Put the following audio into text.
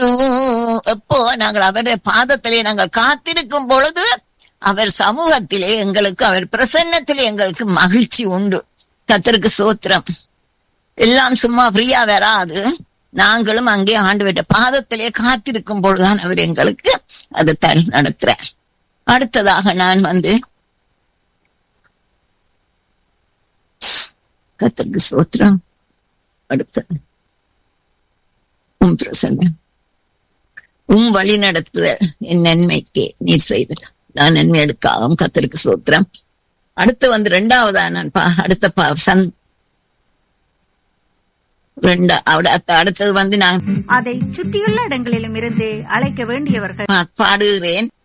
எப்போ நாங்கள் அவருடைய பாதத்திலே நாங்கள் காத்திருக்கும் பொழுது அவர் சமூகத்திலே எங்களுக்கு அவர் பிரசன்னத்திலே எங்களுக்கு மகிழ்ச்சி உண்டு கத்தருக்கு சோத்திரம் எல்லாம் சும்மா ஃப்ரீயா வராது நாங்களும் அங்கே ஆண்டு பாதத்திலே காத்திருக்கும் பொழுதுதான் அவர் எங்களுக்கு அது தரு நடத்துறார் அடுத்ததாக நான் வந்து கத்தருக்கு சோத்திரம் அடுத்தது உம் பிரசன்னம் உம் வழி நடத்துதல் என் நன்மைக்கு நீர் செய்தல் நான் நன்மை எடுக்காகவும் கத்தருக்கு சோத்திரம் அடுத்து வந்து ரெண்டாவதா நான் பா- அடுத்த பா- சந் ரெண்டா அவட- அத்த- அடுத்தது வந்து நான் அதை சுற்றியுள்ள இடங்களிலும் இருந்து அழைக்க வேண்டியவர்கள் பா- பாடுகிறேன்